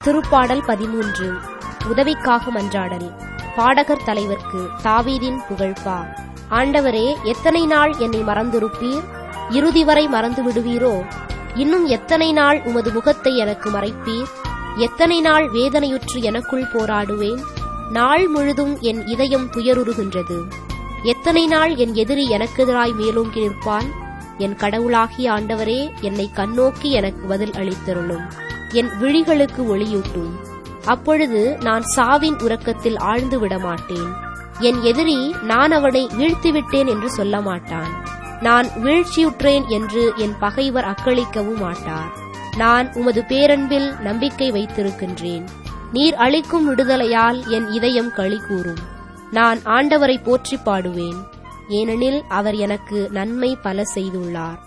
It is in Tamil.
திருப்பாடல் பதிமூன்று உதவிக்காக மன்றாடல் பாடகர் தலைவர்க்கு தாவீதின் புகழ்பா ஆண்டவரே எத்தனை நாள் என்னை மறந்திருப்பீர் இறுதி வரை மறந்து விடுவீரோ இன்னும் எத்தனை நாள் உமது முகத்தை எனக்கு மறைப்பீர் எத்தனை நாள் வேதனையுற்று எனக்குள் போராடுவேன் நாள் முழுதும் என் இதயம் துயருறுகின்றது எத்தனை நாள் என் எதிரி எனக்கெதிராய் மேலோங்கி நிற்பான் என் கடவுளாகிய ஆண்டவரே என்னை கண்ணோக்கி எனக்கு பதில் அளித்தருளும் என் விழிகளுக்கு ஒளியூட்டும் அப்பொழுது நான் சாவின் உறக்கத்தில் ஆழ்ந்து விட மாட்டேன் என் எதிரி நான் அவனை வீழ்த்திவிட்டேன் என்று சொல்ல மாட்டான் நான் வீழ்ச்சியுற்றேன் என்று என் பகைவர் அக்களிக்கவும் மாட்டார் நான் உமது பேரன்பில் நம்பிக்கை வைத்திருக்கின்றேன் நீர் அளிக்கும் விடுதலையால் என் இதயம் களி கூறும் நான் ஆண்டவரை போற்றி பாடுவேன் ஏனெனில் அவர் எனக்கு நன்மை பல செய்துள்ளார்